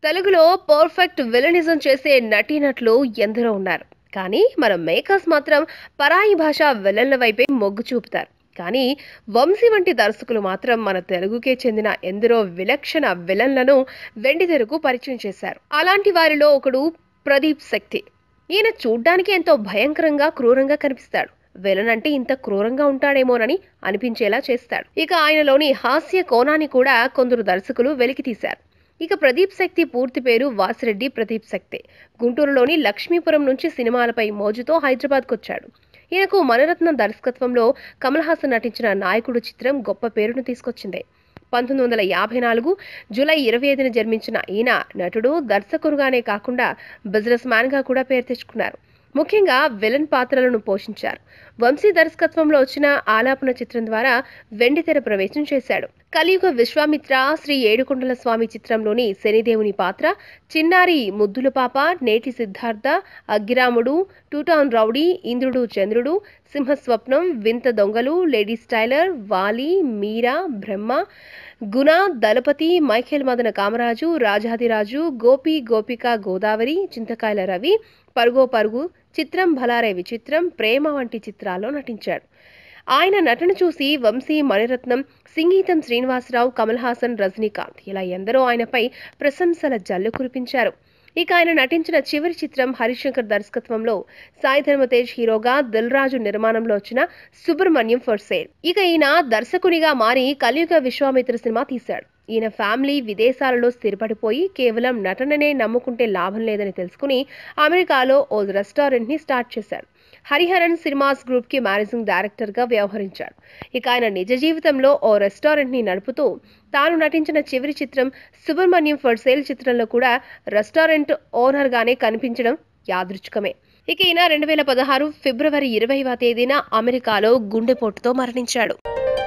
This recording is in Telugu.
తెలుగులో పర్ఫెక్ట్ విలనిజం చేసే నటీనటులు ఎందరో ఉన్నారు కానీ మన మేకర్స్ మాత్రం పరాయి భాష విలన్ల వైపే మొగ్గు చూపుతారు కానీ వంశీ వంటి దర్శకులు మాత్రం మన తెలుగుకే చెందిన ఎందరో విలక్షణ విలన్లను వెండితెరకు పరిచయం చేశారు అలాంటి వారిలో ఒకడు ప్రదీప్ శక్తి ఈయన చూడ్డానికి ఎంతో భయంకరంగా క్రూరంగా కనిపిస్తాడు విలన్ అంటే ఇంత క్రూరంగా ఉంటాడేమోనని అనిపించేలా చేస్తాడు ఇక ఆయనలోని హాస్య కోణాన్ని కూడా కొందరు దర్శకులు వెలికి తీశారు ఇక ప్రదీప్ శక్తి పూర్తి పేరు వాసిరెడ్డి ప్రదీప్ శక్తి గుంటూరులోని లక్ష్మీపురం నుంచి సినిమాలపై మోజుతో హైదరాబాద్కు వచ్చాడు ఈయనకు మణరత్నం దర్శకత్వంలో కమల్ హాసన్ నటించిన నాయకుడు చిత్రం గొప్ప పేరును తీసుకొచ్చింది పంతొమ్మిది వందల యాభై నాలుగు జూలై ఇరవై ఐదున జన్మించిన ఈయన నటుడు దర్శకుడుగానే కాకుండా బిజినెస్ మ్యాన్గా కూడా పేరు తెచ్చుకున్నారు ముఖ్యంగా విలన్ పాత్రలను పోషించారు వంశీ దర్శకత్వంలో వచ్చిన ఆలాపన చిత్రం ద్వారా వెండితెర ప్రవేశం చేశాడు కలియుగ విశ్వామిత్ర శ్రీ ఏడుకొండల స్వామి చిత్రంలోని శనిదేవుని పాత్ర చిన్నారి ముద్దుల పాప నేటి సిద్ధార్థ అగ్గిరాముడు టూటాన్ రౌడీ ఇంద్రుడు చంద్రుడు సింహస్వప్నం వింత దొంగలు లేడీ స్టైలర్ వాలి మీరా బ్రహ్మ గుణ దళపతి మైఖేల్ మదన కామరాజు రాజాదిరాజు గోపి గోపిక గోదావరి చింతకాయల రవి పరుగో పరుగు చిత్రం భలారే విచిత్రం ప్రేమ వంటి చిత్రాల్లో నటించాడు ఆయన నటన చూసి వంశీ మణిరత్నం సింగీతం శ్రీనివాసరావు కమల్ హాసన్ రజనీకాంత్ ఇలా ఎందరో ఆయనపై ప్రశంసల జల్లు కురిపించారు ఇక ఆయన నటించిన చివరి చిత్రం హరిశంకర్ దర్శకత్వంలో సాయి ధర్మతేజ్ హీరోగా దిల్ రాజు నిర్మాణంలో వచ్చిన సుబ్రహ్మణ్యం ఫర్ సేల్ ఇక ఈయన దర్శకునిగా మారి కలియుగ విశ్వామిత్ర సినిమా తీశాడు ఈయన ఫ్యామిలీ విదేశాలలో స్థిరపడిపోయి కేవలం నటననే నమ్ముకుంటే లాభం లేదని తెలుసుకుని అమెరికాలో ఓ రెస్టారెంట్ ని స్టార్ట్ చేశాడు హరిహరన్ సినిమాస్ గ్రూప్ కి మేనేజింగ్ డైరెక్టర్ గా వ్యవహరించాడు ఇక ఆయన నిజ జీవితంలో ఓ రెస్టారెంట్ ని నడుపుతూ తాను నటించిన చివరి చిత్రం సుబ్రహ్మణ్యం ఫర్ సేల్ చిత్రంలో కూడా రెస్టారెంట్ ఓనర్ గానే కనిపించడం యాదృచ్ఛికమే ఇక ఈయన రెండు వేల పదహారు ఫిబ్రవరి ఇరవైవ తేదీన అమెరికాలో గుండెపోటుతో మరణించాడు